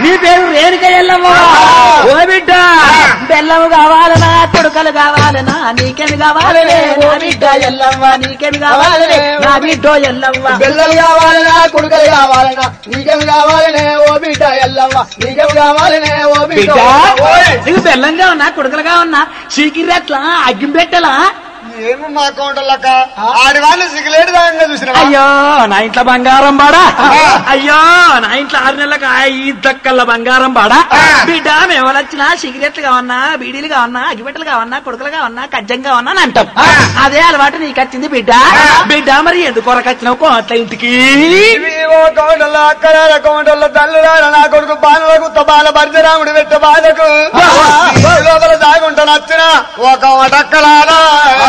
నీ పేరు రేణుక ఎల్లమ్మ ఓ బిడ్డ బెల్లము కావాలనా కొడుకలు కావాలనా నీకేమి కావాలనే నా బిడ్డ ఎల్లమ్మ నీకేమి కావాలనే నా బిడ్డ ఎల్లమ్మ పిల్లలు కావాలనా కొడుకలు కావాలనా నీకేం కావాలనే ఓ బిడ్డ ఎల్లమ్మ నీకేం కావాలనే ఓ బిడ్డ బిడ్డ నీకు బెల్లంగా ఉన్నా కొడుకలుగా ఉన్నా చీకిరెట్లా అగ్గి పెట్టలా ఏమో మా అకౌంట్లక ఆడి వాళ్ళు సిగలేడు దాంగా చూసిన అయ్యో నా ఇంట్లో బంగారం బాడా అయ్యో నా ఇంట్లో ఆరు నెలలకు ఐదు దక్కల బంగారం బాడా బిడ్డ మేము వచ్చినా సిగరెట్లు కావన్నా బీడీలు కావన్నా అగిపెట్టలు కావన్నా కొడుకులు కావన్నా కజ్జం కావన్నా అని అంటాం అదే అలవాటు నీకు వచ్చింది బిడ్డ బిడ్డ మరి ఎందుకు కొరకొచ్చినావు కోట్ల ఇంటికి ఓ కౌంటల్లో అక్కడ కౌంటల్లో తల్లురాల నా కొడుకు బాణలకు తబాల భర్జరాముడు పెట్ట బాధకు లోపల దాగుంటా నచ్చిన ఒక వటక్కలారా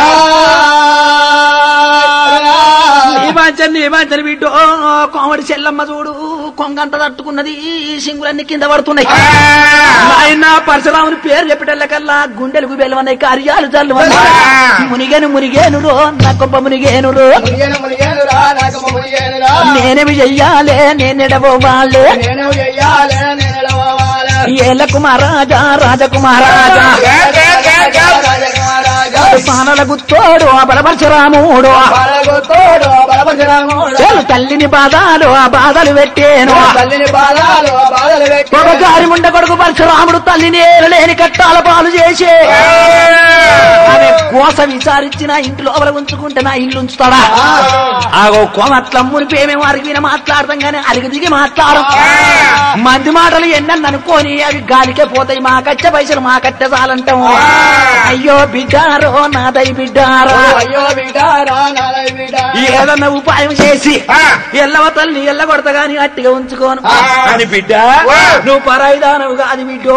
నీ బాంచని నీ బాంచని బిడ్డ కోమడి చెల్లమ్మ చూడు కొంగంట తట్టుకున్నది సింగులన్నీ కింద పడుతున్నాయి ఆయన పరశురాముని పేరు చెప్పేటల్లకల్లా గుండెలకు బెల్లమన్నాయి కార్యాలు చల్లు మునిగేను మునిగేను రో నా కొబ్బ మునిగేను రో మునిగేను మునిగేను రా నాకు మునిగేను రా నేనేమి చెయ్యాలే నేనెడబోవాలే నేను చెయ్యాలే నేను ఎడవాలే ఏల కుమారాజా రాజకుమారాజా రాజకుమారాజా పానల గుత్తోడు ఆ బలపరశురాముడు బలగొత్తోడు బలపరశురాముడు చెలు తల్లిని బాధాలు ఆ బాధలు పెట్టేను తల్లిని బాధాలు బాధలు పెట్టి ఒక గారి ముండ కొడుకు పరశురాముడు తల్లిని లేని కట్టాల పాలు చేసే ఆమె కోస విచారించిన ఇంటి లోపల ఉంచుకుంటే నా ఇల్లు ఉంచుతాడా ఆగో కోమట్ల మునిపేమే వారికి విన మాట్లాడతాం గానీ అలిగి దిగి మాట్లాడం మంది మాటలు ఎన్నని అనుకోని అవి గాలికే పోతాయి మా కచ్చ పైసలు మా కచ్చ చాలంటాం అయ్యో బిడ్డారో నాదై బిడ్డారో అయ్యో బిడ్డారా నాలై బిడ్డా ఏదన్నా ఉపాయం చేసి ఎల్లవ తల్లి ఎల్ల కొడతా గాని గట్టిగా ఉంచుకోను అని బిడ్డ నువ్వు పరాయిదానవు కాదు బిడ్డో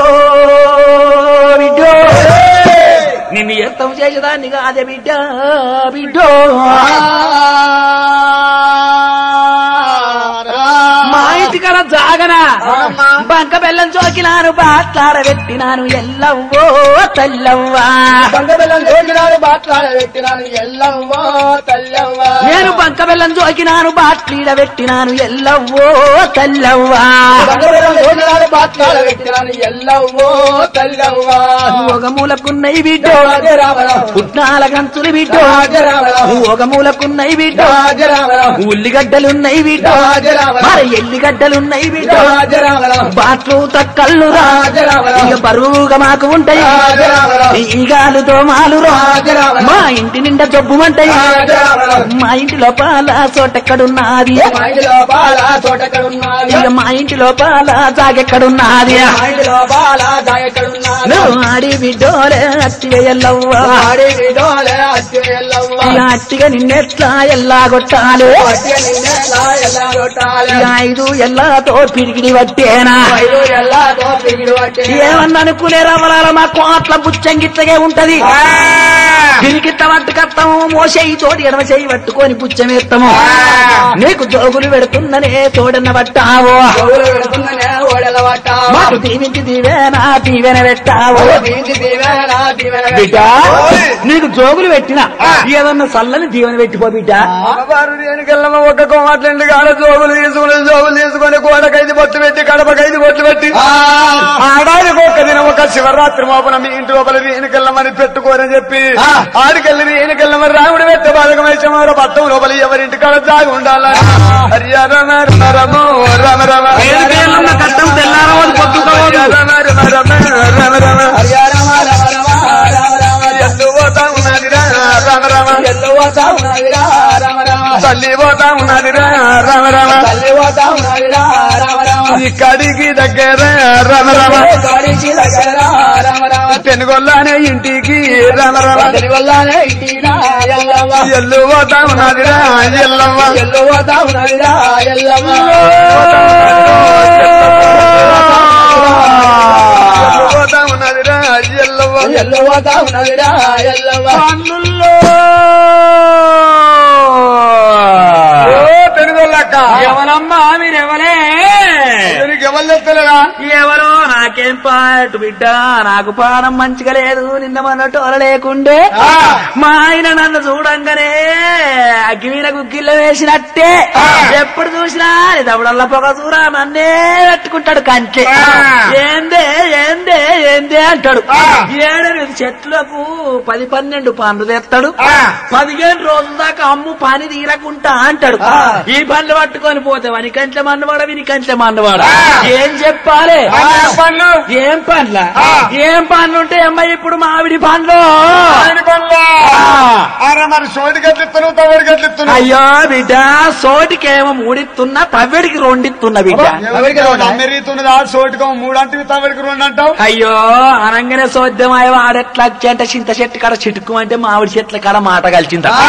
బిడ్డో నిన్ను ఎత్తం చేసేదాన్ని కాదే బిడ్డ బిడ్డో మా ఇంటికడ జాగనా బంక బెల్లం చోకినాను బాట్లాడబెట్టినాను ఎల్లవ్వో తల్లవ్వా బంగ బెల్లం జోగినాడు మాట్లాడబెట్టినాను ఎల్లవ్వో తల్లవ్వ నేను బంక బెల్లం చోకినాను బాట్లీడబెట్టినాను ఎల్లవ్వో తల్లవ్వా బంగ బెల్లం జోగినాడు మాట్లాడబెట్టినాను ఎల్లవ్వో తల్లవ్వ ఒక మూలకున్నయి బిడ్డో రాజరామరావు పుట్నాల గంతులు బిడ్డో రాజరామరావు ఒక మూలకున్నయి బిడ్డో రాజరామరావు ఉల్లిగడ్డలున్నాయి బిడ్డో రాజరామరావు మరి ఎల్లిగడ్డలున్నాయి బిడ్డో రాజరామరావు బాట్లు తక్కళ్ళు రా రాజరామరావు. ఇక బరువుగా మాకు ఉంటాయి రాజరామరావు. ఈగాలుతో మాలు రా రాజరామరావు. మా ఇంటి నిండా జబ్బుమంటాయి రాజరామరావు. మా ఇంటి లోపల చోటెక్కడున్నది మా ఇంటి లోపల తోటెక్కడున్నది ఇక మా ఇంటి లోపల జాగెక్కడున్నది మా ఇంటి లోపల దాయెక్కడున్నది నువ్వు ఆడి బిడ్డోలే అట్టిగా ఎల్లవ్వా ఆడి విడోలే అట్టి ఎల్లవ్వ ఇక అట్టిగా నిన్నెట్లా ఎల్లాగొట్టాలి అట్టి నిన్నెలా ఎలా కొట్టాలి ఇక ఐదు ఎల్లాతో పిడికిడి పట్టేనా ఐదు ఎల్లాతో పిగిడి పట్టి ఏమన్నా అనుకునే రవలాల మా కోట్ల బుచ్చంగిట్లగే ఉంటది పిరికిట్ట పట్టుకత్తాము మోసేయి తోటి ఎడమ చేయి పట్టుకొని బుచ్చమేస్తాము నీకు జోగులు పెడుతుందనే తోడన్న పట్టావో చెవులు పెడుతుందనే ఓడల పట్టావా మాకు దీవించి దీవేనా దీవెన పెట్టావో దీనికి దీవెన దీవెన బిడ్డ నీకు జోగులు పెట్టినా ఏదన్నా చల్లని దీవెన పెట్టిపో బిడ్డ అమ్మవారు దేనికెళ్ళమ్మ ఒక్క కోమాట్లండి కాడ జోబులు తీసుకుని జోబులు తీసుకొని గోడకైదు బొట్టు పెట్టి కడపకైదు బొట్టు పెట్టి ఆడాదికి ఒక్క దినం ఒక శివరాత్రి మోపన మీ ఇంటి లోపల రేణుకెళ్ళమని పెట్టుకోరని చెప్పి ఆడికెళ్ళి రేణుకెళ్ళమని రాముడు పెట్ట బాధకం వేసమారు పట్టం లోపల ఎవరింటి కాడ జాగి ఉండాలని హరి రమ రమ రమో రమ రమ రేణుకెళ్ళమ్మ కట్టం తెల్లారవదు, పొద్దుకోవదు. రమ రమ రమ రమ రమ హరి రామ రామ రామ రామ రామ ఎల్లు పోతా ఉన్నదిరా రమ రమ ఎల్లు పోతా ఉన్నదిరా రామ రామ తల్లి పోతా ఉన్నదిరా రమ రమ తల్లి పోతా ఉన్నదిరా రామ రామ ఇక్కడికి దగ్గర రమ రమ గాడికి దగ్గర రామ రామ పెనుగొల్లానే ఇంటికి రమ రమ అతని వల్లనే ఇంటినా ఎల్లవ్వ ఎల్లు పోతా ఉన్నదిరా ఎల్లమ్మ ఎల్లు పోతా ఉన్నదిరా ఎల్లవ్వ ఎల్లు పోతా ఉన్నదిరా ఎల్లమ్మ ఎల్లు పోతా ఉన్నదిరా ఎల్లవ్వ ఓ పెనుగొల్లక్క ఎవరమ్మా మీరెవరే దీనికి ఎవరు చెప్తలేరా ఎవరో నాకేం పాటు బిడ్డ నాకు పానం మంచిగా లేదు నిన్న మొన్నటోల లేకుండే మా ఆయన నన్ను చూడంగానే అగ్గి మీద గుగ్గిళ్ళ వేసినట్టే ఎప్పుడు చూసినా గాని దవడల్ల పొగ చూరా నన్నే పెట్టుకుంటాడు కంటే ఆ. ఏందే ఏందే ఏందే అంటాడు ఆ. ఏడెనిమిది చెట్లకు పది పన్నెండు పండ్లు తెస్తాడు ఆ. పదిహేను రోజుల దాకా అమ్ము పని తీరకుంటా అంటాడు ఆ. ఈ పండ్లు పట్టుకొని పోతే వని కంచె మన్నవాడ విని కంచె మన్నవాడ ఆ. ఏం చెప్పాలి ఆయన పనులు ఏం పండ్ల ఆ. ఏం పండ్లు ఉంటాయి అమ్మాయి ఇప్పుడు మామిడి పండ్లు ఆయన పనులు ఆ. అరే మరి సోటి గట్లిస్తున్నావు తవ్వడి గట్లిస్తున్నావు అయ్యో బిడ్డ సోటికేమో మూడిస్తున్నా తవ్వెడికి రెండిస్తున్నా బిడ్డ ఎవరికి రావడా? అమెరితున్నది ఆ సోటికో మూడు అంటే తవ్వడికి రెండు అంటావు అయ్యో అనగానే సోద్యమాయ ఆడెట్లా అంటే చింత చెట్టు కాడ చిటుకు అంటే మామిడి చెట్ల కాడ మాట కలిసింద ఆ.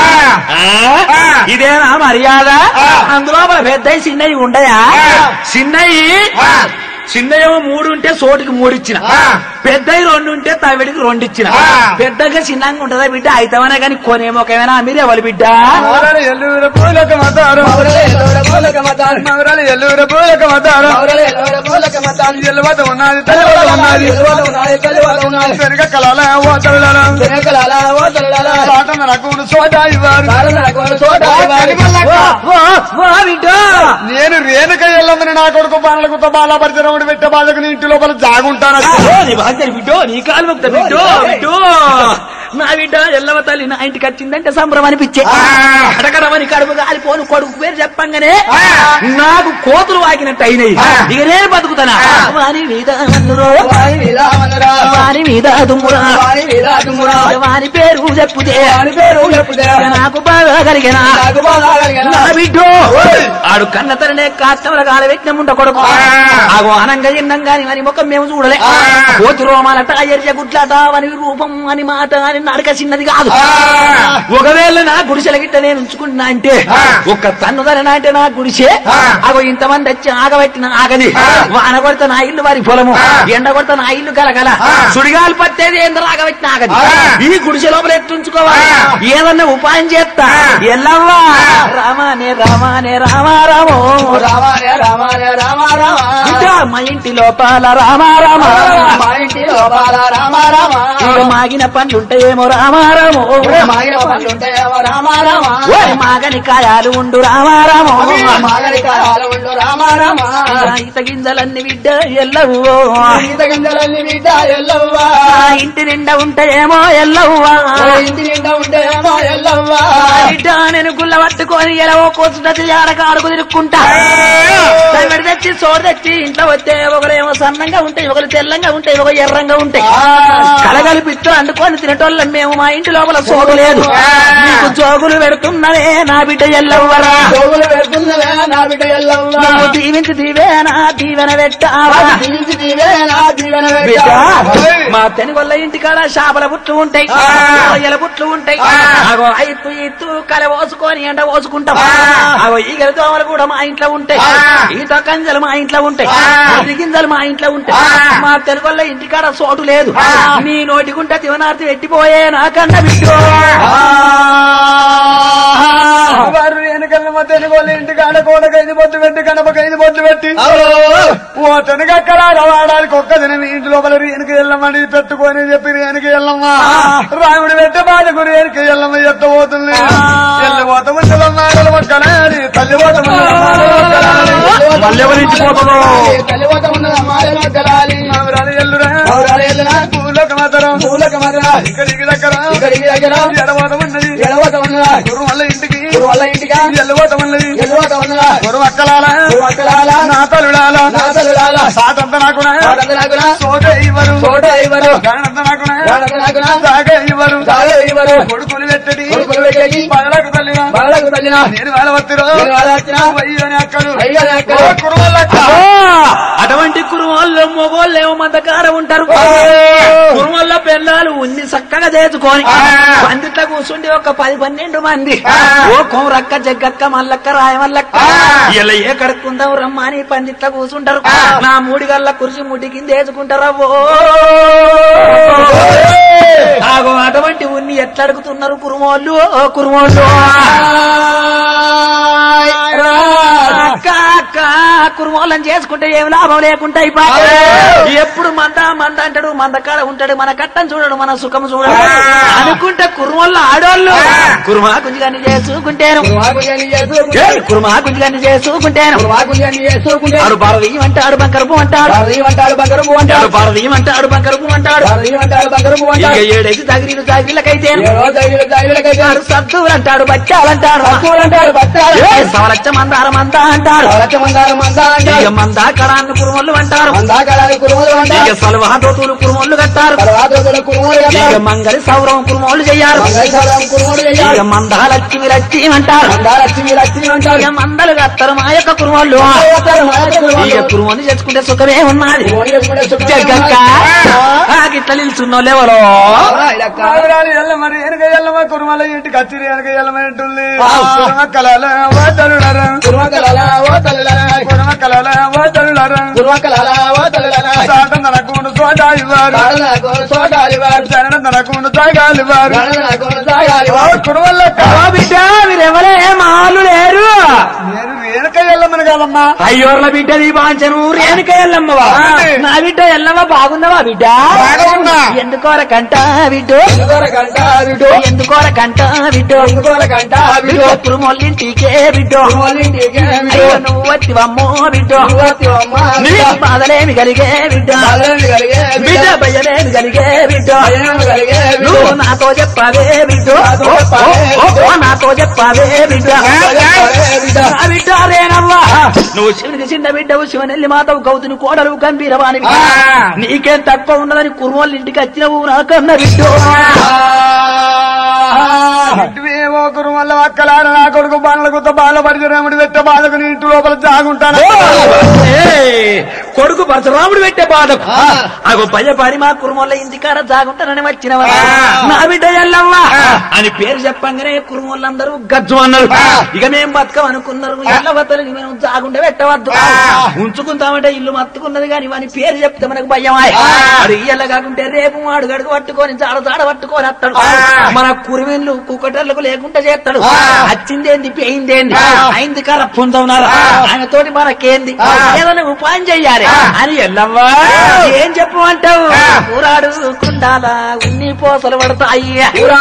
ఆ. ఇదేనా మర్యాద ఆ. అందులో మన పెద్దవి చిన్నవి ఉండయా ఆ. చిన్నవి ఆ. చిన్నయేమో మూడు ఉంటే సోటికి మూడు ఇచ్చిన ఆ. పెద్దవి రెండు ఉంటే తవిడికి రెండు ఇచ్చిన ఆ. పెద్దగా చిన్నగా ఉంటుందా బిడ్డ అయితమనే కానీ కొనేమో ఒకవేనా మీరు ఎవరు బిడ్డ మౌరాలు ఎల్లూర పూలక మతారు మౌరలే ఎల్లవడ పూలక మతాలు. మౌరాలు ఎల్లూర పూలక మతారు మౌరలే ఎల్లవడ పూలక మతాలు. ఎల్లవత ఉన్నది తెల్లవత ఉన్నది ఎల్లవడ ఉన్నది, తెల్లవడ ఉన్నది. వెనుక కలాల ఓ తల్లాల వెనకలాల ఓ తల్లాల. సాటన రకమును సోట ఇవ్వారు సారన రకముల చోట ఇవ్వాలి. ఓ, ఓ, ఓ బిడ్డ నేను రేణుక ఎల్లమని నా కొడుకు బాణలకు బాలపరిచరముడు పెట్టే బాధకు నీ ఇంటి లోపల జాగుంటాను ఓ, నీ భాగ్యం బిడ్డో నీ కాలు మొక్త బిడ్డో బిడ్డో నా బిడ్డ ఎల్లవ తల్లి నా ఇంటికి వచ్చిందంటే సంబరం అనిపించే ఆ. అడగడమని కడుపు కాలిపోను కొడుకు పేరు చెప్పంగానే ఆ. నాకు కోతులు వాకినట్టు అయినాయి ఆ. ఇక నేను బతుకుతానా ఆ. వాని మీద అన్నురో, వారి వీరావనరా. వాని మీద దుమ్మురా వారి వీరాజుమురా. వాని పేరు చెప్పుతే వారి పేరు చెప్పుదే. నాకు బాగా కలిగిన నాకు బాగా కలిగిన. నా బిడ్డో ఓయ్. ఆడు కన్న తరనే కాష్టముల కాల పెట్టిన ముండ కొడుకు ఆ. ఆగో ఆనంగా తిన్నాం గాని వాని ముఖం మేము చూడలే ఆ. కోతి రోమాలట ఎర్ర గుడ్లట వాని రూపం అని మాట అని నడక చిన్నది కాదు ఆ. ఒకవేళ నా గుడిసెల గిట్ట నేను ఉంచుకుంటున్నా అంటే ఆ. ఒక్క తన్నుదరనా అంటే నా గుడిసే ఆ. అగో ఇంతమంది వచ్చి ఆగబెట్టిన ఆగది ఆ. వాన కొడితే నా ఇల్లు వారి పొలము ఆ. ఎండ కొడితే నా ఇల్లు గలగల ఆ. సుడిగాలు పట్టేది ఏందో ఆగబెట్టిన ఆగది ఆ. ఈ గుడిసె లోపల ఎట్టుంచుకోవాలి ఆ. ఏదన్నా ఉపాయం చేస్తా ఆ. ఎల్లవ్వా ఆ. రామానే రామానే రామారామో రామానే రామానే రామ రామ. బిడ్డ, మా ఇంటి లోపల రామారామ మా ఇంటి లోపల రామ రామ. ఇక మాగిన పండ్లుంటాయేమో రామారామో మాగిన పనులుంటాయేమో రామ రామ. ఓరి మాగని కాయాలు ఉండు రామారామో మాగని కాలాలు ఉండు రామ రామ. ఈత గింజలన్నీ బిడ్డ ఎల్లవ్వో ఈత గింజలన్నీ బిడ్డ ఎల్లవ్వా. ఆ ఇంటి నిండా ఉంటాయేమో ఎల్లవ్వా ఓ ఇంటి నిండా ఉంటేమో ఎల్లవ్వా. బిడ్డ నేను గుల్ల పట్టుకొని ఎలవో కోసుకొచ్చి ఆడకాడుకు తిరుక్కుంటా తమిడి తెచ్చి సోడు తెచ్చి ఇంట్లో వస్తే ఒకరేమో సన్నంగా ఉంటాయి ఒకరు తెల్లంగా ఉంటాయి ఒక ఎర్రంగా ఉంటాయి కలగలిపిస్తూ అండుకొని తినటోళ్ళం మేము మా ఇంటి లోపల సోడు లేదు నీకు జోగులు పెడుతున్నదే నా బిడ్డ ఎల్లవ్వరా చెవులు పెడుతున్నవే నా బిడ్డ ఎల్లవ్వా. నువ్వు దీవించి దీవేనా దీవెన పెట్టావా దీవించి దీవే నా దీవెన బిడ్డ పెట్ట. మా తెనుగొల్ల ఇంటికాడ చేపల బుట్లు ఉంటాయి రొయ్యల బుట్లు ఉంటాయి అగో ఐత్తు ఇత్తు కల పోసుకొని ఎండ పోసుకుంటాం అగో ఈగల దోమలు కూడా మా ఇంట్లో ఉంటాయి ఈత కంజలు మా ఇంట్లో ఉంటాయి మొదటి గింజలు మా ఇంట్లో ఉంటాయి మా తెనుగొల్ల ఇంటికాడ సోటు లేదు నీ నోటికుంట తివనార్తి పెట్టిపోయే నాకన్న బిడ్డో వారు వెనకల్ల మా తెలుగు ఇంటికి ఆడ కోడకైదు బొట్టు పెట్టి కనపకైదు బొట్టు పెట్టి ఓ తెనగక్కడ వాడానికి ఒక్క దినం ఇంటి లోపల రేణుకి వెళ్ళమని పెట్టుకొని చెప్పి రేణుకి వెళ్ళమ్మా రాముడు పెట్టే బాధకు రేణుకి వెళ్ళమ్మ ఎత్త పోతుంది వెళ్ళిపోత ముసలమ్మాడల మొక్కలాలి తల్లి పోత మళ్ళీ ఎవరి ఇంటికి పోతుందో? తల్లిపోత ఉన్నదా మాయలో గలాలి. ఎల్లురా పౌరాలు ఎల్లునా. పూలకు మాత్రం పూలకు మరలా. ఇక్కడికి దగ్గర ఇక్కడికి దగ్గర. ఎడబోత ఉన్నది ఎడవత ఉన్నదా. గురు వల్ల ఇంటికి గురు వాళ్ళ ఇంటికా. ఎల్లబోత ఉన్నది ఎడవత ఉన్నదా. గురు అక్కలాల గురు అక్కలాల. నా తల్లుడాల నా తల్లుడాల. సాటంత నాకునా వాడంత నాకునా. సోట ఇవ్వరు చోట ఇవ్వరు. గానంత నాకునా వాడంత నాకునా. సాగ ఇవ్వరు సాగ ఇవ్వరు. కొడుకులు పెట్టడి కొడుకులు పెట్టేది. పగలకు తల్లినా బాలకు తల్లినా. నేను వేల వత్తిరో నేను వేల వత్తిరా. అయ్యని అక్కలు అయ్యని అక్కలు. ఓ కురువల్లక్క. అటువంటి కురుమోళ్ళు మొగోళ్ళేమో మందకారం ఉంటారు కురుమల్ల పిల్లలు ఉన్ని చక్కగా చేసుకొని పందిట్ల కూర్చుండి ఒక పది పన్నెండు మంది ఓ కోరక్క జగ్గక్క మల్లక్క రాయమల్లక్క ఇలా ఏ కడుక్కుందాం రమ్మా అని పందిట్ల కూర్చుంటారు నా మూడి గల్ల కురిసి ముడి కింద వేసుకుంటారా ఓ ఆగో అటువంటి ఉన్ని ఎట్లా అడుగుతున్నారు కురుమోళ్ళు ఓ కురుమోళ్ళు అక్క అక్క కురుమోళ్ళని చేసుకుంటే ఏం లాభం లేకుండా అయిపోయి ఎప్పుడు మంద మంద అంటాడు మంద కాడ ఉంటాడు మన కట్టం చూడడు మన సుఖం చూడడు అనుకుంటే కురుమోళ్ళ ఆడోళ్ళు కురుమా గుంజుగాన్ని చేసుకుంటేను ఏయ్, కురుమా గుంజుగాన్ని చేసుకుంటేను ఆడు భారతీయ అంటాడు బంకరపు అంటాడు ఆడు భారతీయ అంటాడు బంకరపు అంటాడు ఇక ఏడైతే తగిరీలు తగిరీలకైతేను ఆడు సద్దులు అంటాడు బచ్చాలంటాడు ఏయ్, సవలచ్చ మందార మంద అంటాడు ఇక మందా కడాన్ని కురుమొల్లు అంటారు ఇక సలవా దోతులు కురుమొల్లు కట్టారు ఇక మంగళి సౌరవం కురుమోళ్ళు చెయ్యారు ఇక మందా లక్ష్మి లక్ష్మి అంటారు ఇక మందలు కత్తారు మా యొక్క కురుమోళ్ళు ఇక కురుమోని చేసుకుంటే సుఖమే ఉన్నది జగ్గక్క గిట్ల నిల్చున్నోళ్ళెవరో కాదురాలు ఎల్లమరి వెనక ఎల్లమ కురుమల ఇంటికి వచ్చిరి వెనక ఎల్లమంటుంది కురుమ కలాల ఓతలుడరా కురుమ కలాల ఓతలుడరా సాటం తనకుండు సోడా ఇవ్వారు జననం తనకుండు తాగాలి వారు కురువల్ల ఓ బిడ్డ మీరెవరే మాలు లేరు నేను వెనక ఎల్లమని కాదమ్మా అయ్యోర్ల బిడ్డ నీ బాంచను రేణుక ఎల్లమ్మవా నా బిడ్డ ఎల్లమ్మ బాగుందవా బిడ్డ బాగున్నా. ఎందుకోరకంట బిడ్డు ఎందుకోరకంట బిడ్డు బిడ్డ కురుమొల్లింటికే బిడ్డు అయ్యో నువ్వు వచ్చివమ్మో బిడ్డు నీ బాధలేమి కలిగే బిడ్డ బిడ్డ భయలేమి కలిగే బిడ్డ నువ్వు నాతో చెప్పావే బిడ్డ ఓ, ఓ, ఓ, ఓ, నాతో చెప్పావే బిడ్డ నా బిడ్డ రేనవ్వా నువ్వు శివునికి చిన్న బిడ్డవు శివనెల్లి మాతవు గౌతుని కోడలు గంభీరవాణి నీకేం తక్కువ ఉన్నదని కుర్మోళ్ళ ఇంటికి వచ్చినవు నాకన్న బిడ్డ ఇంటివేవో కురుమల్ల అక్కలార నా కొడుకు బాణలకు బాలపరిచి రాముడు పెట్ట బాధకు నీ ఇంటి లోపల జాగుంటాను ఏయ్, కొడుకు పరశురాముడు పెట్టే బాధకు అగో భయపడి మా కురుమోళ్ళ ఇంటికాడ జాగుంటానని వచ్చినవా నా బిడ్డ ఎల్లవ్వా అని పేరు చెప్పంగానే కురుమోళ్ళందరూ గజ్జు అన్నారు ఇక మేము బతకం అనుకున్నారు ఎల్లవతలకి మేము జాగుండే పెట్టవద్దు ఉంచుకుంటామంటే ఇల్లు మత్తుకున్నది కానీ వాని పేరు చెప్తే మనకు భయమాయ్ అది ఇయ్యల కాకుంటే రేపు వాడు గడుగు పట్టుకొని జాడ జాడ పట్టుకొని వస్తాడు మన కురిమెన్లు కుక్కటర్లకు లేకుండా చేస్తాడు వచ్చిందేంది పోయిందేంది అయింది కాల పొందవునారా ఆయన తోటి మనకేంది ఏదైనా ఉపాయం చెయ్యాలి అని ఎల్లవ్వా ఏం చెప్పమంటావు కూరాడు కుండాలా ఉన్ని పోసలు పడతాయి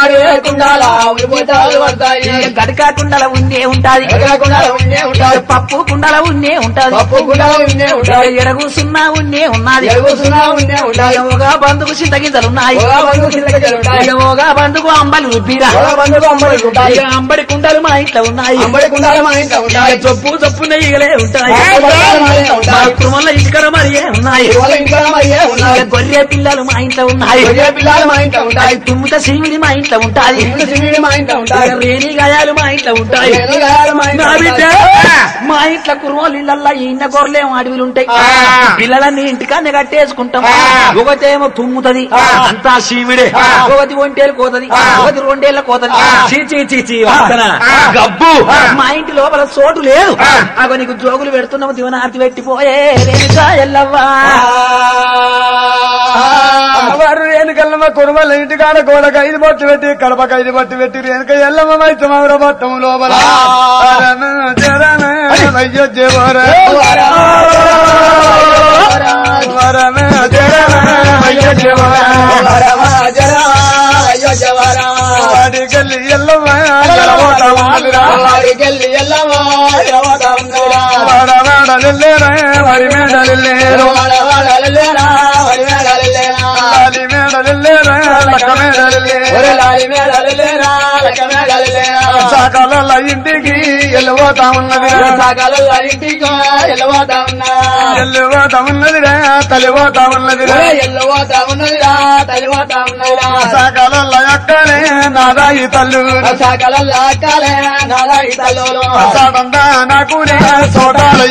గడకా కుండల ఉన్నే ఉంటాది పప్పు కుండల ఉన్నే ఉంటాది ఎడగూసున్నా ఉన్నే ఉన్నది ఒక బంధుకు చింతగింజలున్నాయి ఒక బంధుకు అంబలి రుబ్బిరా ఇక అంబడి కుండలు మా ఇంట్లో ఉన్నాయి ఇక జబ్బు జబ్బు నెయ్యలే ఉంటాయి మా కుటుంబంలో ఇటుకర మరియే ఉన్నాయి ఇక గొర్రె పిల్లలు మా ఇంట్లో ఉన్నాయి ఇక తుమ్ముత సీమిడి మా ఇంట్లో ఉంటాయి ఇక రేణి గాయాలు మా ఇంట్లో ఉంటాయి నా బిడ్డ మా ఇంట్లో కుర్రోలు ఇళ్ళల్లో ఈయన గొర్రెలేమో అడవిలు ఉంటాయి పిల్లలన్నీ ఇంటికాన్నే కట్టేసుకుంటాం ఒకటేమో తుమ్ముతది అంతా సీమిడే ఒకటి ఒంటేలు కోతది ఒకటి రెండేళ్ల కోతది చీ చీ చీ చీ వాసన గబ్బు మా ఇంటి లోపల చోటు లేదు అగో నీకు జోగులు పెడుతున్నాము దివనార్తి పెట్టిపోయే రేణుకా ఎల్లవ్వా అమ్మవారు రేణుకల్లమ్మ కురుమల ఇంటికాడ గోడకు ఐదు బొట్టు పెట్టి కడపకు ఐదు బొట్టు పెట్టి రేణుక ఎల్లమ్మ మైతమౌర బట్టం లోపల అరన జరన అయ్యో జవర వరన జరన అయ్యో జవర వాడికెళ్ళి ఎల్లమ్మ జలవోట ఉన్నదిరా. వాడ వాడ లిల్లేరా, వరి మేడ లిల్లేరు. లాలి మేడ లిల్లేరా, లక్క మేడ లిల్లేరు. సకాల ఇంటికి వెళ్ళిపోతా ఉన్నది వెళ్ళిపోతా ఉన్నదిరా తల్లిపోతా ఉన్నదిరా సకాల అక్కనే నాదాయి తల్లు సాడంతా నాకు సోటాలు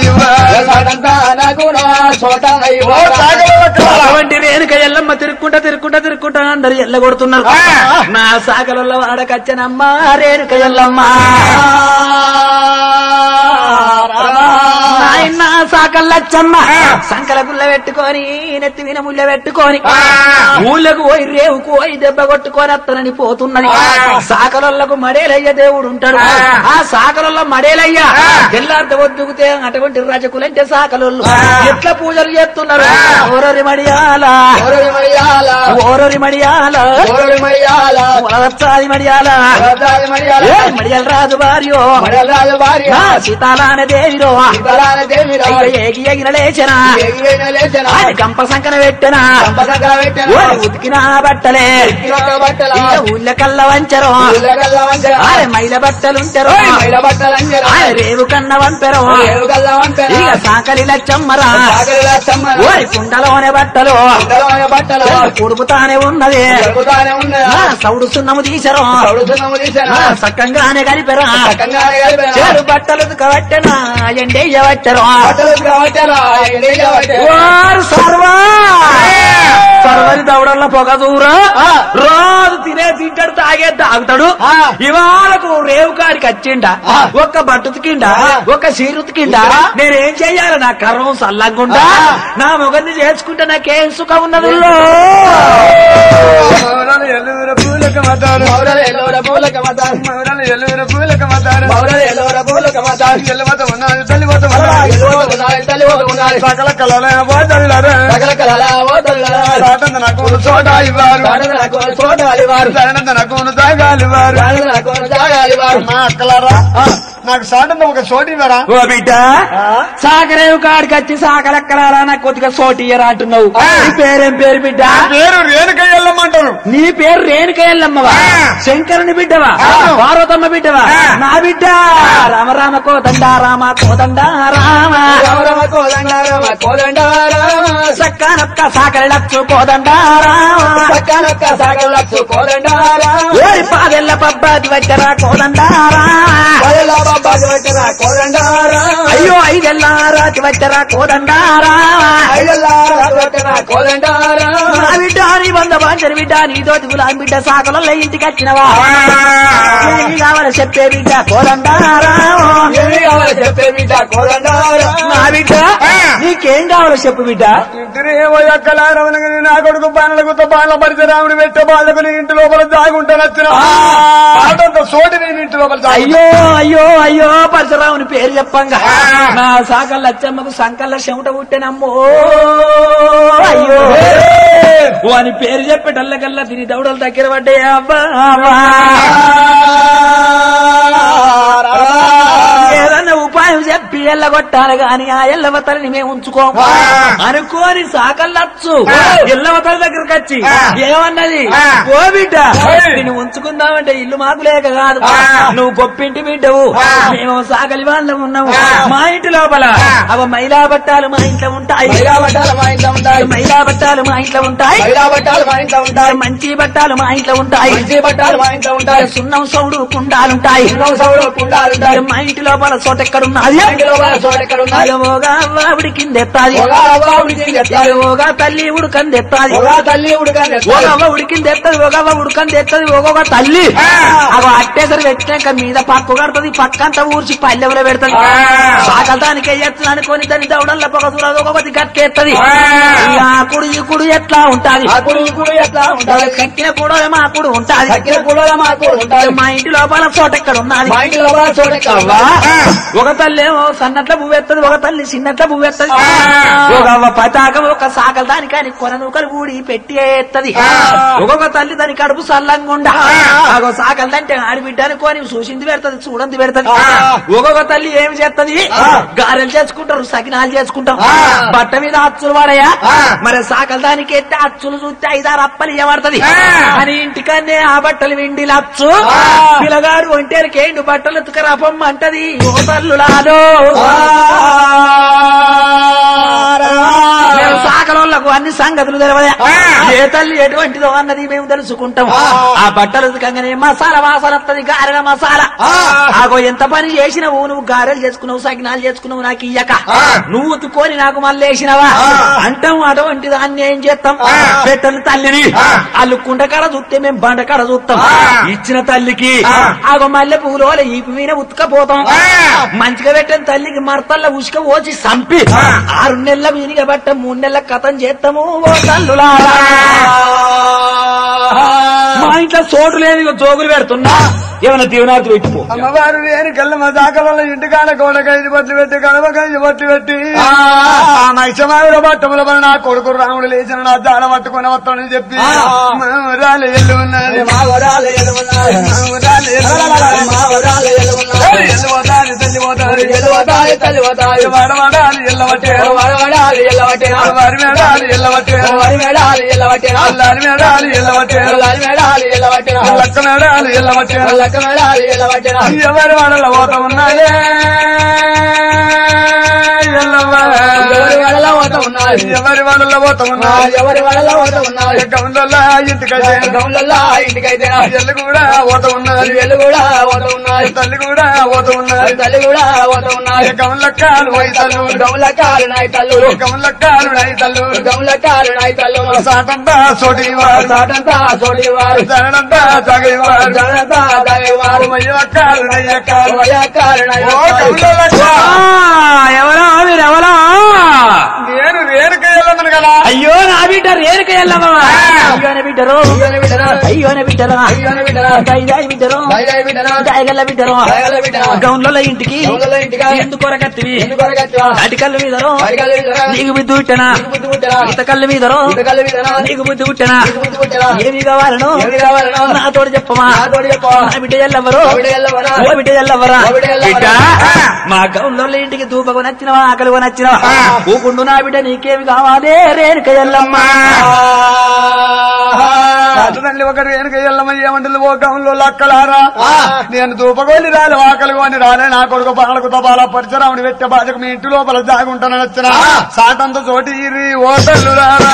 అటువంటి రేణుక ఎల్లమ్మ తిరుక్కుంటా తిరుక్కుంటా తిరుక్కుంటా అందరు ఎల్లగొడుతున్నారు నా సాగలలో వాడకచ్చనమ్మ రేణుక ఎల్లమ్మ నా చిన్న సాకల్లచ్చమ్మ సంకల గుల్ల పెట్టుకొని నెత్తి విన ముళ్ళ పెట్టుకొని ఊళ్ళకు పోయి రేవుకు పోయి దెబ్బ కొట్టుకొని అత్తనని పోతున్నది సాకలొల్లకు మడేలయ్య దేవుడు ఉంటాడు ఆ సాకలొల్ల మడేలయ్య తెల్లార్త వద్దుకుతే అటువంటి రజకులంటే సాకలొల్లు ఎట్లా పూజలు చేస్తున్నారు ఓరరి మడియాల ఓరడి మడియాల ఓరరి మడియాల ఓరడి మడియాల వరవచ్చాది మడియాల వరదాది మడియాల ఏ మడియాల రాజు భార్యో మడియాల భార్య నా సీతాలాన దేవిరో సీతారామ దేవి అయ్యో ఏగి ఎగిన లేచనా ఎగిరైన లేచిన అది గంప సంకన పెట్టనా సంపదగా పెట్టిన ఓరి ఉతికిన బట్టలే ఇరొక బట్టల ఇక ఊళ్ళ కల్ల వంచరు ఉల్లగల్ల వంచన ఆరే మైల బట్టలుంటరు మైల బట్టలంజన ఆరే రేవు కన్న వంపెరు ఎరుగల్ల వంపెన ఇక సాకలి లచ్చమ్మరా సాగరిలా సమ్మన ఓరి కుండలోనే బట్టలు ఉండలోని బట్టల కుడుపుతానే ఉన్నది జరుగుతానే ఉన్నదా ఆ, సౌడు సున్నము తీసరు చదువుతున్నాము తీసానా ఆ, సక్కంగానే కలిపెరా చక్కగానే కలిపానా? చేరు బట్టలు కవట్టనా ఎండేయవచ్చరు బట్టలు కావట్టారా ఎన్ని కావట్టారా? వారు సర్వా సర్వరి దవడల్ల పొగ దూర రోజు తినే తింటాడు తాగే తాగుతాడు ఆ. ఇవాళకు రేవు కాడికి వచ్చిండ ఒక్క బట్టు ఉతికిండ ఒక్క చీర ఉతికిండ నేనేం చెయ్యాలి నా కర్వం సల్లంగుండా ఆ. నా మొగన్ని చేసుకుంటే నాకేం సుఖం ఉన్నది మౌరాలు ఎల్లూరు పూలకు మతారు మౌరలు ఎల్లోర పూలక మతారు. మౌరాలు ఎల్లూరు పూలకు మతారు మౌరలు ఎల్లోర పూలక మతారు. ఎల్లు మత ఉన్నారు తల్లి మత అలా ఉన్నారు ఎల్లోర ఉన్నారు, తల్లి ఒక ఉన్నారు. సకల కళల పోతల్లారు సకల కలల ఓతల్లారా. సాటంత నాకు చోట ఇవ్వారు దాడుల నాకు చూడాలి వారు. సాటంత నాకు తాగాలి వారు దాడుల నాకు జాగాలి వారు. మా అక్కలారా నాకు సాటంత ఒక చోటు ఇవ్వరా ఓ బిడ్డ సాకరేవు కాడికి వచ్చి సాకలెక్కలారా నాకు కొద్దిగా సోటియరా అంటున్నావు ఆ. నీ పేరేం పేరు బిడ్డ పేరు రేణుక ఎల్లమ్మంటారు నీ పేరు రేణుక ఎల్లమ్మవా ఆ. శంకరుని బిడ్డవా అవును. పార్వతమ్మ బిడ్డవా ఆ. నా బిడ్డ రామ రామ కోదండ రామ కోదండ రామ రామ రామ కోదండ రామ కోదండ రామ. సక్కనొక్క సాకలచ్చు కోదండ రామ సక్కనొక్క సాగలచ్చు కోదండ రామ. ఓరి పాదెల్ల పబ్బాది వచ్చరా కోదండ రామ వదల బాబాకి వచ్చిన కోదండ రామ. అయ్యో ఐదెల్ల రాతి వచ్చరా కోదండ రామ ఐదల్లారా వచ్చిన కోదండ రామ. నా బిడ్డ నీ వంద బాంచని బిడ్డ నీ తోటి గులాం బిడ్డ సాకలలో ఇంటికి వచ్చినవా ఏమి కావాలి చెప్పే బిడ్డ కోదండ రామ ఏమి కావాలి చెప్పే బిడ్డ కోదండ రామ. నా బిడ్డ నీకేం కావాలో చెప్పు బిడ్డ ఇంటిరేమో ఎక్కలారవనగని నా కొడుకు బాణలకు బాణల పరిచ రాముడు పెట్టే బాధకు నీ ఇంటి లోపల దాగుంటా నచ్చిన ఆటంత సోటి నేను ఇంటి లోపల దాగుంటా. అయ్యో అయ్యో అయ్యో పరశురాముని పేరు చెప్పంగా నా సాకల్ల అచ్చమ్మకు సంకల్ల చెమట పుట్టెనమ్మో అయ్యో వాని పేరు చెప్పేటల్లకల్లా దీని దౌడల దగ్గర పడ్డాయి అబ్బా అబ్బా. ఏదన్నా ఉపాయం చెప్పి ఎల్లగొట్టాలి గాని ఆ ఎల్లవతలని మేము ఉంచుకోము అనుకోని సాకల్లచ్చు ఎల్లవతల దగ్గరకు వచ్చి ఏమన్నది ఓ బిడ్డ నిన్ను ఉంచుకుందామంటే ఇల్లు మాకు లేక కాదు నువ్వు గొప్పింటి బిడ్డవు మేము సాగలి వాళ్ళం ఉన్నాము మా ఇంటి లోపల అవ మైలా బట్టాలు మా ఇంట్లో ఉంటాయి మైలా బట్టాలు మా ఇంట్లో ఉంటాయి మైలా బట్టాలు మా ఇంట్లో ఉంటాయి మైలా బట్టాలు మా ఇంట్లో ఉంటాయి మంచి బట్టాలు మా ఇంట్లో ఉంటాయి మంచి బట్టాలు మా ఇంట్లో ఉంటాయి సున్నం సౌడు కుండాలుంటాయి ఎన్నో సౌడు కుండాలు ఉంటాయి మా ఇంటి లోపల చోట ఎక్కడున్నది మా ఇంటి లోపల చోటు ఎక్కడ ఉన్నాయి అయ్యోగా ఆవిడి కింద ఎత్తాది ఒక అవ్వ ఉడికి ఎత్తాలి అయ్యోగా తల్లి ఉడకంది ఎత్తాది ఒక తల్లి ఉడకని ఒక ఎత్తాలి అవ్వ ఉడికింది ఎత్తది ఒక అవ్వ ఉడకంది ఎత్తది ఒక్కొక్క తల్లి అవి అట్టేసరి పెట్టినాక మీద పక్కు కడుతుంది పక్కంతా ఊర్చి పల్లెవలో పెడుతుంది సాకలు దానికి ఎత్తుంది అనుకొని దాని దౌడల్ల పొగ చూడదు ఒక్కొక్కటి గట్టెత్తది ఆ కుడు ఈ కుడు ఎట్లా ఉంటాది ఆ కుడు ఈ కుడు ఎట్లా ఉంటాయి కక్కిన కూడా మా కుడు ఉంటాది తక్కిన కూడా మా కూడా ఉంటాయి మా ఇంటి లోపల చోట ఎక్కడ ఉన్నది మా ఇంటి లోపల చోటు ఎక్కడ అవ్వా, ఉంది? ఒక తల్లి ఏమో సన్నట్ల పువ్వెత్తది ఒక తల్లి చిన్నట్ల పువ్వెత్తది ఒక అవ్వ పతాకం ఒక సాకలు దానికని కొన నూకలు ఊడి పెట్టి ఎత్తది ఒక్కొక్క తల్లి దాని కడుపు సల్లంగుండా ఒక సాకలు అంటే ఆడిబిడ్డ అనుకోని చూసింది పెడతది చూడంది పెడతది ఒక్కొక్క తల్లి ఏమి చేస్తది గారెలు చేసుకుంటారు సకినాలు చేసుకుంటారు బట్ట మీద అచ్చులు పడయా మరి సాకలు దానికి ఎత్తే అచ్చులు చూస్తే ఐదారు అప్పలు ఇవ్వబడుతుంది అని ఇంటికన్నే ఆ బట్టలు విండి లచ్చు పిల్లగాడు ఒంటేలకి ఏండు బట్టలు ఎత్తుకరాపమ్మ అంటది ఓ తల్లులాలో మేము సాకలోళ్ళకు మాకు అన్ని సంగతులు తెలవదా ఏ తల్లి ఎటువంటిదో అన్నది మేము తెలుసుకుంటాం ఆ బట్టలు ఉతకంగానే మసాలా వాసన వస్తుంది గారెల మసాలా ఆగో ఎంత పని చేసినావు నువ్వు గారెలు చేసుకున్నావు సగినాలు చేసుకున్నావు నాకు ఇయ్యక నువ్వు ఉతుకొని నాకు మళ్ళీ వేసినవా అంటాం అటువంటి దాన్ని ఏం చేస్తాం పెట్టని తల్లిని అల్లుకుంట కాడ చూస్తే మేము బండ కాడ చూస్తాం ఇచ్చిన తల్లికి ఆగో మల్లె పువ్వులో ఈపు మీద ఉతకపోతాం మంచిగా పెట్టిన తల్లికి మరతల్ల ఉసుక పోసి సంపి ఆరు నెలల వీనిగా బట్ట మూడు నెలల కథం చేస్తాము ఓ తల్లులారా మా ఇంట్లో చోటు లేదు ఇగో జోగులు పెడుతున్నా ఏమైనా దీవనార్థి పెట్టిపో అమ్మవారు లేని కళ్ళ దాకల ఇంటికాడ గోడకైదు బట్లు పెట్టి గడపకైదు బట్లు పెట్టి ఆ నైషమావిడ బట్టముల వలన నా కొడుకు రాముడు లేచిన నా దాడ పట్టుకొని వస్తానని చెప్పి మామూరాలు ఎల్లు ఉన్నది మా వరాలు ఎలుగున్నారు. మామూరాలు ఎల్లు ఉన్నది. మా వరాలు ఎలుగున్నారు. ఎల్లు పోతారు, తల్లి పోతారు. ఎలువతాయి, తల్లివతాయి. వడవడాలు ఎల్లవట్టారు వడవడాలు ఎల్లవట్టెనా. వారి మేడాలు ఎల్లవట్టారు వరి మేడాలు ఎల్లవట్టెనా. అల్లారి మేడాలు ఎల్లవట్టారు లాలి మేడాలు ఎల్లవట్టెనా. లక్క మేడాలు ఎల్లవట్టారు లక్క మేడాలు ఎల్లవట్టెనా. ఎవరి వాడల పోత ఉన్నాయే ఎల్లవ్వ. ఎవరి వడలో ఓట ఉన్నది. ఎవరి వాడల పోత ఆ, ఉన్నాయి ఎవరి వడలో ఓట ఉన్నది. గౌండల్లా ఇంటికైతే గౌన్లల్లా ఇంటికైతేనా. ఎల్లు కూడా పోత ఉన్నది ఎల్లు కూడా ఓట ఉన్నది. తల్లి కూడా పోత ఉన్నది తల్లి కూడా ఓట ఉన్నది. గౌన్లక్కాలు వైతల్లు గౌలకారు నాయి తల్లులు గౌన్లక్కాలు నైతల్లు గౌలకారు నాయి తల్లులు సాటంతా సోటి వారు సాటంతా సోడివారు జనంతా తగేవారు జనంతా దాగేవారు మయ్యక్కాలు నయ్యక్కాలు వయకారు నాయి ఓ గౌన్లక్క ఎవరో మీరెవరో నేను రేణుక వెళ్ళమను కదా అయ్యో నా బిడ్డ రేరుక ఎల్లమ్మా అయ్యోనే బిడ్డరు అయ్యోనే బిడ్డరా. అయ్యోనే బిడ్డరా అయ్యోనే బిడ్డరా. దైదాయి బిడ్డరు దయగల బిడ్డరా. దాయగల్ల బిడ్డరు దయగల బిడ్డరా. గౌన్లలో ఇంటికి గౌన్లలో ఇంటికా. ఎందుకు కొరకత్తివి ఎందుకు అడగచ్చువా? అటికల్ల మీదరో అడగల బిడ్డరా. నీకు బుద్ధి పుట్టనా నీకు బుద్ధి పుట్టరా? ఇతకల్ల మీదరో ఇతకల్ల బిడ్డరా. నీకు బుద్ధి పుట్టనా నీకు బుద్ధి పుట్టరా? ఏమి కావాలను ఏమి కావాలనో? నాతోడు చెప్పమా నాతోడు చెప్పవా? నా బిడ్డ ఎల్లవరు నా బిడ్డ ఎల్లవరా? ఓ బిడ్డ ఎల్లవరా ఓ బిడ్డ ఎల్లవరా? బిడ్డ మా గౌన్లో ఇంటికి దూపకు నచ్చినవా ఆకలిగా నచ్చినవా ఊకుండు నా బిడ్డ నీకేమి కావాలి రేణుక ఎల్లమ్మ తల్లి ఒకటి వెనుక ఎల్లమ్మ ఏమంటుంది ఓ గౌన్లో లక్కలారా నేను దూపగోని రాలి ఆకలి కొని రాలే నా కొడుకు పాలకు తపాల పరిచరాముడి పెట్టే బాధకు మీ ఇంటి లోపల జాగుంటానని వచ్చిన సాటంత చోటి ఇరి ఓ తల్లులారా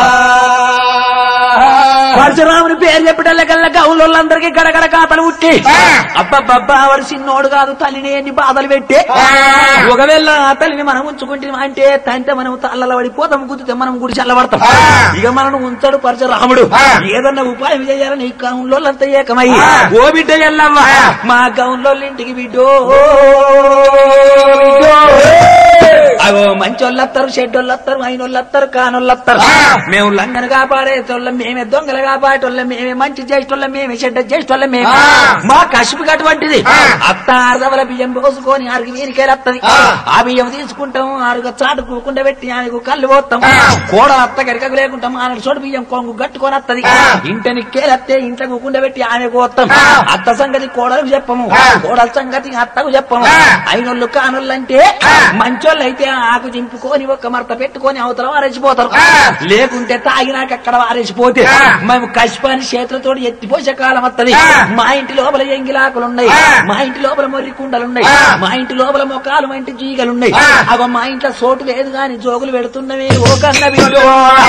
పరశురాముని పేరు చెప్పటల్లకల్లా గౌన్లందరికీ గడగడ కాతలు ఉట్టి అబ్బబ్బబ్బా వాడు చిన్నోడు కాదు తల్లిని ఎన్ని బాధలు పెట్టి ఒకవేళ ఆ తల్లిని మనం ఉంచుకుంటే అంటే తంటే మనం తల్లల పడిపోతాం గుద్దితే మనం గుడి చల్లబడతాం ఇక మనం ఉంచాడు పరశురాముడు ఏదన్నా ఉపాయం చేయాలని ఈ గౌన్లోళ్ళంతా ఏకమయ్యి ఓ బిడ్డ ఎల్లమ్మ మా గౌన్లో ఇంటికి బిడ్డో బిడ్డో. అగో మంచోళ్ళు వస్తారు చెడ్డోళ్ళు వస్తారు అయినోళ్ళు వస్తారు కానోళ్ళు వస్తారు మేము లంగను కాపాడేటోళ్ళం మేమే దొంగలు కాపాడేటోళ్ళం మేమే మంచి చేసేటోళ్ళం మేమే చెడ్డ చేసేటోళ్ళం మేమే మా కసుపు అటువంటిది అత్త అరదవల బియ్యం పోసుకొని ఆరుగు వీరికేలు వస్తుంది ఆ బియ్యం తీసుకుంటాం ఆరుగు చాటు కూకుండా పెట్టి ఆయనకు కళ్ళు పోతాం కోడ అత్త గరికకు లేకుంటాం ఆయన చోటు బియ్యం కొంగు గట్టుకొని వస్తుంది ఇంటని కేలత్తే ఇంట్లో కూకుండా పెట్టి ఆమెకు పోతాం అత్త సంగతి కోడలకు చెప్పము కోడల సంగతి అత్తకు చెప్పము అయినోళ్ళు కానోళ్ళు అంటే మంచోళ్ళు అయితే ఆకు చింపుకొని ఒక్క మరత పెట్టుకొని అవతల వారేసిపోతారు లేకుంటే తాగినాక అక్కడ వారేసిపోతే మేము కష్పాని చేతులతో ఎత్తిపోసే కాలం వస్తది మా ఇంటి లోపల ఎంగిలాకులున్నాయి మా ఇంటి లోపల మొర్రి కుండలున్నాయి మా ఇంటి లోపల మొక్కలు మా ఇంటి జీగలున్నాయి అగో మా ఇంట్లో సోటు లేదు గాని జోగులు పెడుతున్నవి ఓ కన్న బిడ్డో.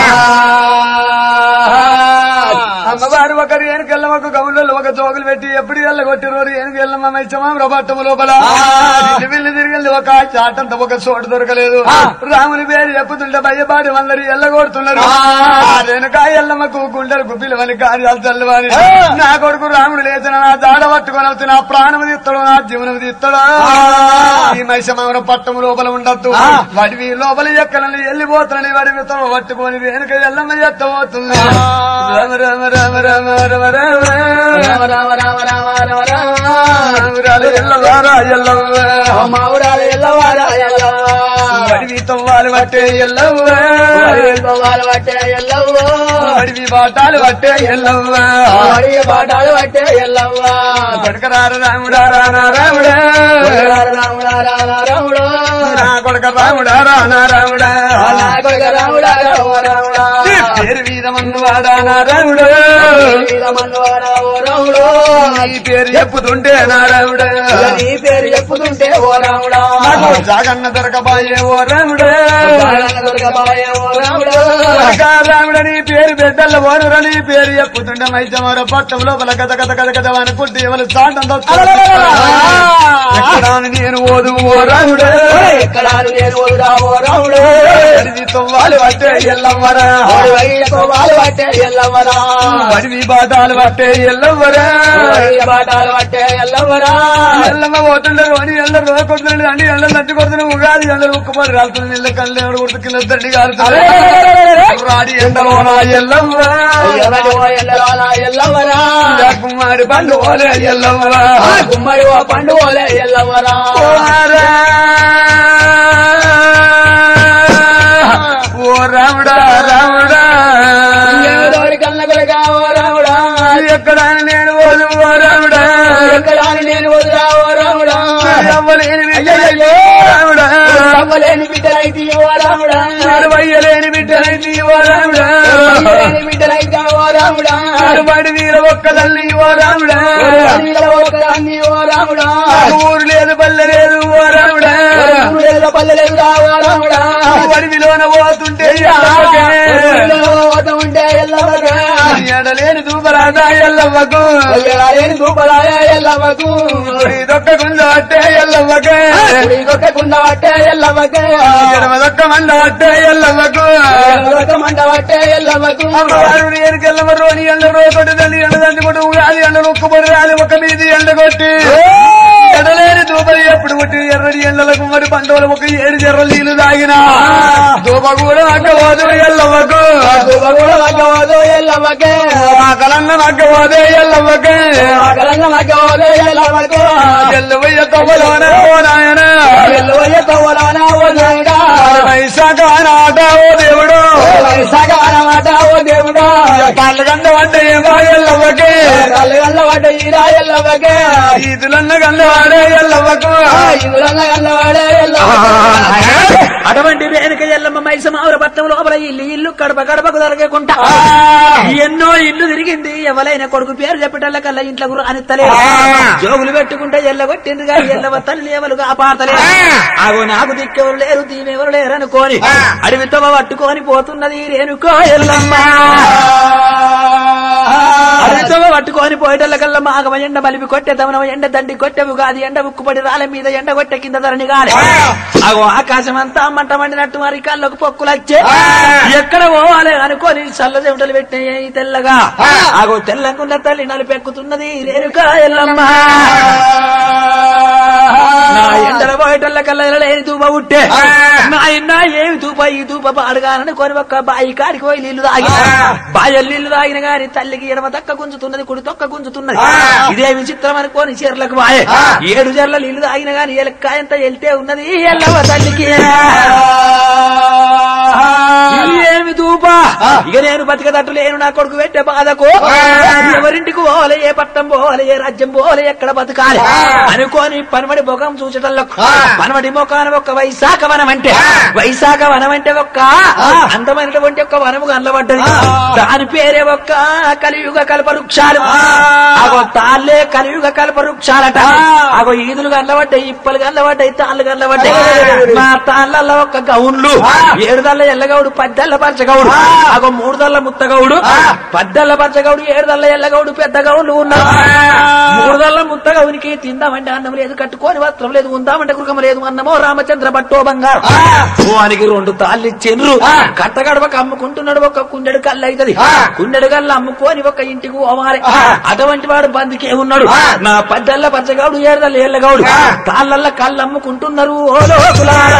అమ్మవారు ఒకరు ఏనుకెళ్ళం ఒక గౌన్లలో ఒక జోగులు పెట్టి ఎప్పుడు వెళ్ళగొట్టిరోరు ఏనుకెళ్ళమ్మ మెచ్చమాం రబట్టము లోపల ఇల్లు విల్లు తిరిగి ఒక చాటంత ఒక చోటు దొరకలేదు రాముని పేరు చెప్పుతుంటే భయపాడి అందరు ఎల్లగొడుతున్నారు వెనుక ఎల్లమ్మకు గుండెలు గుబ్బిలు వని కార్యాలు చల్లవని నా కొడుకు రాముడు లేచిన నా జాడ పట్టుకొని వచ్చి నా ప్రాణం తీస్తాడు నా జీవనం తీస్తాడు ఈ మైసమావరం పట్టము లోపల ఉండద్దు వాడి లోపల ఎక్కడని వెళ్ళిపోతానని వాడి విత్తనం పట్టుకొని వెనుక ఎల్లమ్మ ఎత్తబోతుంది రామ రామ రామ రామ రామ రామ రామ రామ రామ రామ రామ రామ రామురాలు ఎల్లవారా ఎల్లవ్వ మా ఊరాలు ఎల్లవారా ఎల్లవా. అడివి తవ్వాలి పట్టే ఎల్లవ్వ వాళ్ళు పట్టే ఎల్లవ్వ. అడివి బాటాలు పట్టే ఎల్లవ్వ అడిగే పాఠాలు పట్టే ఎల్లవ్వ. కొడకరార రాముడా రానా రాముడా రామ రాముడా రామ రాముడు. నా కొడక రాముడా రానా రాముడా నా కొడుకు రాముడా రామ రాముడా. పేరు వీరమన్ను వాడా నా రాముడు వీరమన్నవాడా ఓ రాముడు. ఈ పేరు చెప్పుతుంటే నా రాముడా నీ పేరు చెప్పుతుంటే ఓ రాముడా నాకు జాగన్న దొరకబాయే ఓ రాముడు జాగరణ దొరకబాయే ఓ రాముడు రాముడని పేరు బిడ్డల వానురని పేరు చెప్పుతుండే మైసమార పట్టం లోపల కథ కథ కథ కథ అనుకుంటే ఎవరు సాటంతో ఎక్కడాని నేను ఓదు ఓ రాముడే ఎక్కడ నేను వదురా ఓ రాముడు అడివి తొవ్వాలి పట్టే ఎల్లమ్మరా వైరకో వాళ్ళు పట్టే ఎల్లవరా అడివి బాటాలు పట్టే ఎల్లమ్మరా బాటాలు పట్టే ఎల్లవరా ఎల్లమ్మ పోతుండే అని ఎల్ల రోజు కొడుతుండే అండి ఎండ నచ్చి కొడుతున్న ఉగాది ఎండ ఉక్కుపడి రాలుతుంది నీళ్ళ కళ్ళు ఎవడు కొడుతు కింద తండ్రి కాలుతుంది రాడి ఎండలోనా ఎల్లమ్మరా ఎవరి ఓ ఎల్లరానా ఎల్లవరా కుమారి పండు పోలే ఎల్లమ్మరా గుమ్మడి ఓ పండు ఓలే ఎల్లవరా ఓ రాముడా రాముడా ఎవరి కన్న కొరగా ఓ రాముడా ఎక్కడ నేను ఓదు ఓ రాముడా ఎక్కడ నేను వదురా ఓ రాముడా అవ్వలేని బిడ్డ అయ్యయ్యో. రాముడా అవ్వలేని బిడ్డలైతే ఓ రాముడా వయ్యలేని బిడ్డలైంది ఓ రాముడా అవ్వలేని బిడ్డలైతే ఓ రాముడా బడి వీర ఒక్క తల్లి ఓ రాముడా అడవిలో ఒకదాన్ని ఓ రాముడా ఊరు లేదు పల్లె లేదు ఓ రాముడా ఊరేళ్ళ పల్లెలేదురా ఓ రాముడా అడవిలోన పోతుంటే ఎల్లమ్మకే. ఊరిలో ఓట ఉంటే ఎల్లవగా ఎడలేని దూపరాదా ఎల్లమ్మకు లేని దూపలాయ ఎల్లవకు దొక్కకుంద అట్టే ఎల్లమ్మకే కొట్టకుండా పట్టే ఎల్లవకు ఎడమ దొక్క మంద అట్టే ఎల్లమ్మకు మంట పట్టే ఎల్లవకు అమ్మవారుడు ఎనకెల్లమ్మ రోని ఎండ రోకొట్టి తల్లి ఎండ దండి కొట్టు ఉగాది ఎండ ఒక్కబడి రాలి ఒక మీది ఎండ కొట్టి ఎడలేని దూపలు ఎప్పుడు కొట్టి ఎర్రడి ఎండలకు మరి పంటలు ఒక ఏడు జర్ర నీళ్లు తాగిన దూప కూడా అక్కవోదు ఎల్లమ్మకు కూడా మగ్గవదు ఎల్లవకే కలన్న అక్కవోదే ఎల్లమ్మకే మగలంగా మగ్గవదు ఎల్లవకు ఎల్లువయ్య తవ్వలోన ఓ నాయన ఎల్లువయ్య తవ్వలానా ఓ నాయుడా వైశాఖ నాట ఓ దేవుడు వైశాఖమాట ఓ దేవుడా కళ్ళగండ వంట ఏమో ఎల్లమ్మకే కళ్ళగల్ల పడ్డ ఈరా ఎల్లవకే ఈదులన్న గండ వాడే ఎల్లమ్మకు ఇదులన్న గల్లవాడే ఎల్లవకే అటువంటి రేణుక ఎల్లమ్మ మైసమావుర పట్నం లోపల ఇల్లు ఇల్లు కడప గడపకు దొరకకుండా ఎన్నో ఇల్లు తిరిగింది ఎవరైనా కొడుకు పేరు చెప్పటల్ల కల్లా ఇంట్లో అనిత్తలే జోగులు పెట్టుకుంటే ఎల్లగొట్టింది కానీ ఎల్లవ తల్లి ఎవరు కాపాడతలే అగో నాకు దిక్కెవరు లేరు దీమెవరు లేరు అనుకోని అడవితో పట్టుకొని పోతున్నది రేణుకో ఎల్లమ్మ అడవితో పట్టుకొని పోయేటల్ల కల్లా మాగమ ఎండ మలిపి కొట్టే దమనమ ఎండ దండి కొట్టెవు కాదు ఎండ ఉక్కుపడి రాళ్ళ మీద ఎండ కొట్టే కింద ధరణి గాలి అగో ఆకాశం అంతా మంట మండినట్టు మరి కళ్ళకు పొక్కులు వచ్చే ఎక్కడ పోవాలి అనుకోని చల్ల చెమటలు పెట్టినాయి తెల్లగా అగో తెల్లకుండా తల్లి నలిపెక్కుతున్నది రేణుకా ఎల్లమ్మ నా ఎండల పోయేటల్ల కల్లా లేని దూప ఉట్టే నా ఇన్న ఏమి దూప ఈ దూప పాడగానని కొని ఒక్క బాయి కాడికి పోయి నీళ్లు తాగి బాయలు నీళ్లు తాగిన గాని తల్లికి ఎడమ తక్క గుంజుతున్నది కుడి తొక్క గుంజుతున్నది ఇదే విచిత్రం అనుకోని చీరలకు బాయే ఏడు చీరల నీళ్లు తాగిన గాని ఎలక్కాయంత వెళ్తే ఉన్నది ఎల్లవ తల్లికి ఇది ఏమి దూప ఇక నేను బతికదట్టు లేను నా కొడుకు పెట్టే బాధకు ఎవరింటికి పోవాలి ఏ పట్టం పోవాలి ఏ రాజ్యం పోవాలి ఎక్కడ బతకాలి అనుకోని పనమడి ముఖం చూచటల్లకు పనమడి ముఖాన ఒక వైశాఖ వనం అంటే వైశాఖ వనం అంటే ఒక్క అందమైనటువంటి ఒక వనము కనబడ్డది దాని పేరే ఒక్క కలియుగ కల్ప వృక్షాలు అగో తాళ్ళే కలియుగ కల్ప వృక్షాలట అగో ఈదులు కనబడ్డాయి ఇప్పలు కనబడ్డాయి తాళ్ళు కనబడ్డాయి మా తాళ్ళల్లో ఒక గౌన్లు ఏడు దళ్ళ ఎల్లగౌడు పద్దెల్ల పరచగౌడు అగో మూడు దళ్ళ ముత్తగౌడు పద్దెల్ల పరచగౌడు ఏడు దళ్ళ ఎల్లగౌడు పెద్ద గౌన్లు ఉన్నారు మూడు దళ్ళ ముత్తగౌనికి తిందామంటే అన్నం లేదు కట్టుకోని వస్త్రం లేదు ఉందామంటే గృహం లేదు అన్నమో రామచంద్ర పట్టో బంగారు వానికి రెండు తాళ్ళు ఇచ్చిండ్రు కట్టగడపక అమ్ముకుంటున్నాడు ఒక కుండెడు కళ్ళు అవుతుంది కుండెడు కళ్ళు అమ్ముకొని ఒక ఇంటికి పోవాలి అటువంటి వాడు బందికే ఉన్నాడు నా పద్దెల్ల పచ్చగౌడు ఏడదల్ల ఏళ్ళగౌడు తాళ్ళల్ల కళ్ళు అమ్ముకుంటున్నారు ఓ లోకులారా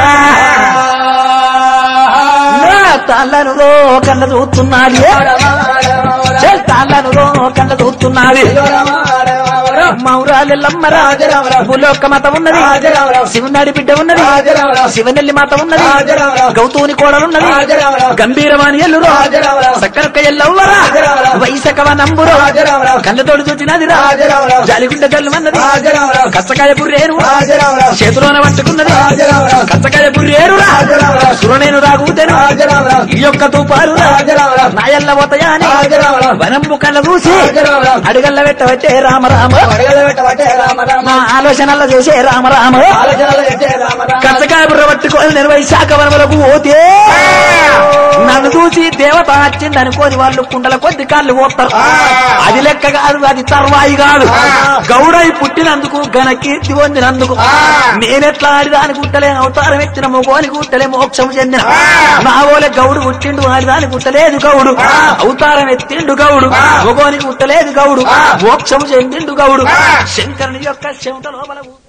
నా తాళ్ళను రో కళ్ళ చూస్తున్నాడు చెల్ తాళ్ళను రో కళ్ళ చూస్తున్నాడు మౌరాలెల్లమ్మ భూలోక మత ఉన్నది శివునాడి బిడ్డ ఉన్నది శివనెల్లి మాత ఉన్నది గౌతూని కోడలున్నది గంభీరవాణి ఎల్లురు సక్కరక్క ఎల్లవ్వరా వైసకవ నంబురు కళ్ళతోడు చూచినది జాలిగుండ జల్లు అన్నది కచ్చకాయ బుర్రేను చేతిలోన పట్టుకున్నది కచ్చకాయ బుర్రేరు సురనేను రాగుతేను ఈ యొక్క తూపారు నాయల్ల పోతాయని వనంబు కళ్ళ చూసి అడుగల్ల పెట్టవచ్చే రామరామ నా ఆలోచనల్లో చేసే రామరామ కచ్చకాయ బుర్ర పట్టుకొని నేను వైశాఖ వనములకు పోతే చూసి దేవత వచ్చింది అనుకోని వాళ్ళు కుండల కొద్ది కాళ్ళు పోతారు అది లెక్క కాదు అది తర్వాయి కాదు గౌడై పుట్టినందుకు ఘన కీర్తి పొందినందుకు నేనెట్లా ఆడిదాని గుట్టలే అవతారం ఎత్తిన మొగోని గుట్టలే మోక్షం చెందిన నా ఓలే గౌడు పుట్టిండు ఆడిదాని గుట్టలేదు గౌడు అవతారం ఎత్తిండు గౌడు మొగోని గుట్టలేదు గౌడు మోక్షం చెందిండు గౌడు శంకరుని యొక్క చెమట లోపల